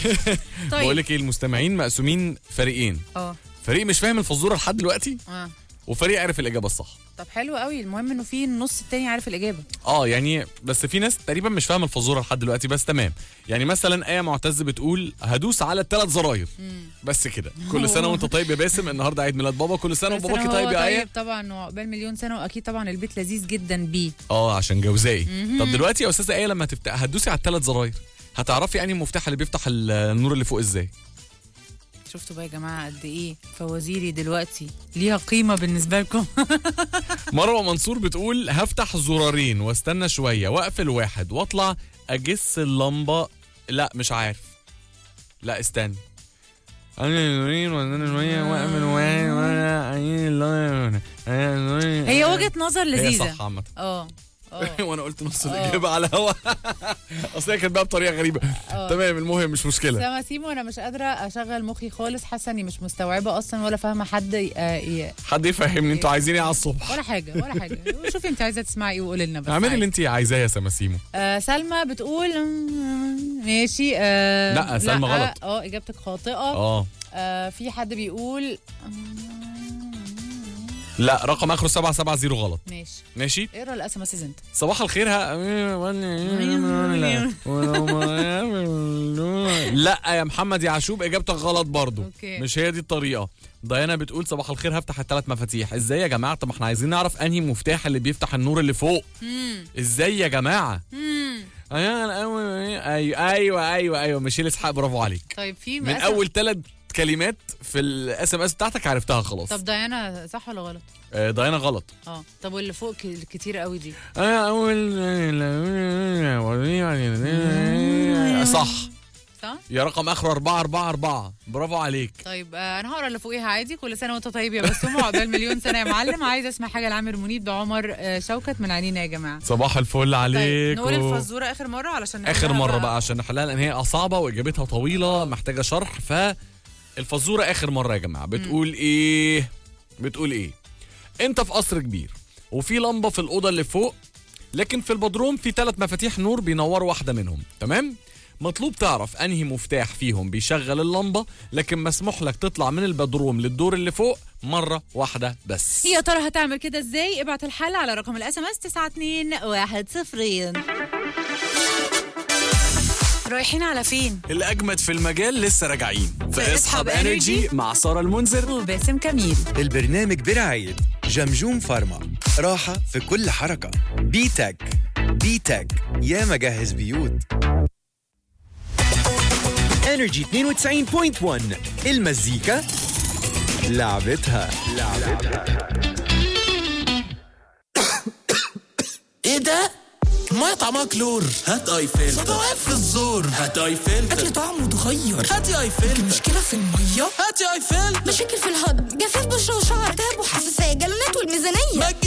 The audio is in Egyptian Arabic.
بقول طيب لك ايه المستمعين مقسومين فريقين اه فريق مش فاهم الفزوره لحد دلوقتي اه وفريق عرف الاجابه الصح طب حلو قوي المهم انه في النص التاني عارف الاجابه اه يعني بس في ناس تقريبا مش فاهمه الفزوره لحد دلوقتي بس تمام يعني مثلا ايه معتز بتقول هدوس على الثلاث زراير بس كده كل سنه وانت طيب يا باسم النهارده عيد ميلاد بابا كل سنه بس وباباكي أنا طيب هو يا ايه طيب طبعا وعقبال مليون سنه واكيد طبعا البيت لذيذ جدا بيه اه عشان جوزائي طب دلوقتي يا استاذه ايه لما تفتح هتدوسي على الثلاث زراير هتعرفي يعني المفتاح اللي بيفتح ال- النور اللي فوق ازاي شفتوا بقى يا جماعه قد ايه فوازيري دلوقتي ليها قيمه بالنسبه لكم مروه منصور بتقول هفتح زرارين واستنى شويه واقفل واحد واطلع اجس اللمبه لا مش عارف لا استنى انا زرارين واستنى شويه واقفل واحد وانا عين اللمبة. هي وجهه نظر هي لذيذه صح عامه اه اه وانا قلت نص الاجابه على الهوا اصل هي كانت بقى بطريقه غريبه تمام المهم مش مشكله سما سيمو انا مش قادره اشغل مخي خالص حاسه اني مش مستوعبه اصلا ولا فاهمه حد ي... آه، ي... حد يفهمني انتوا عايزين ايه على الصبح ولا حاجه ولا حاجه شوفي انت عايزه تسمعي ايه وقولي لنا بس اعملي اللي عادي. انت عايزاه يا سماسيمو آه سلمى بتقول ماشي آه لا، سلمى غلط. اه اجابتك خاطئه اه آه في حد بيقول لا رقم اخره 770 غلط ماشي ماشي اقرا الاس ام اس انت صباح الخير ها لا يا محمد يا عشوب اجابتك غلط برضو أوكي. مش هي دي الطريقه ديانا بتقول صباح الخير هفتح الثلاث مفاتيح ازاي يا جماعه طب ما احنا عايزين نعرف انهي مفتاح اللي بيفتح النور اللي فوق ازاي يا جماعه ايوه ايوه ايوه ايوه ميشيل اسحاق برافو عليك طيب في من أس- اول ثلاث كلمات في الاس ام اس بتاعتك عرفتها خلاص طب ديانا صح ولا غلط؟ آه، ديانا غلط اه طب واللي فوق ك- كتير قوي دي انا اول صح صح؟ يا رقم اخره 4 4 4 برافو عليك طيب آه انا هقرا اللي فوقيها عادي كل سنه وانت طيب يا بسوم وعقبال مليون سنه يا معلم عايزه اسمع حاجه لعامر منيب بعمر آه شوكت من عينينا يا جماعه صباح الفل طيب عليكم نقول الفزوره اخر مره علشان اخر نقولها مره بقى عشان نحلها لان هي صعبه واجابتها طويله محتاجه شرح ف الفزوره اخر مره يا جماعه بتقول ايه بتقول ايه انت في قصر كبير وفي لمبه في الاوضه اللي فوق لكن في البدروم في ثلاث مفاتيح نور بينوروا واحده منهم تمام مطلوب تعرف انهي مفتاح فيهم بيشغل اللمبه لكن مسموح لك تطلع من البدروم للدور اللي فوق مره واحده بس يا ترى هتعمل كده ازاي ابعت الحل على رقم الاس ام اس 921 رايحين على فين الاجمد في المجال لسه راجعين في اصحاب انرجي مع ساره المنذر وباسم كميل البرنامج برعاية جمجوم فارما راحة في كل حركة بي تك بي تك يا مجهز بيوت انرجي 92.1 المزيكا لعبتها ايه ده؟ المية طعمها كلور هات اي فلتر صدى في الزور هات اي فلتر اكل طعمه اتغير هات اي فلتر المشكلة في المية هات اي فلتر مشاكل في الهضم جفاف بشرة وشعر تعب وحساسية جلالات والميزانية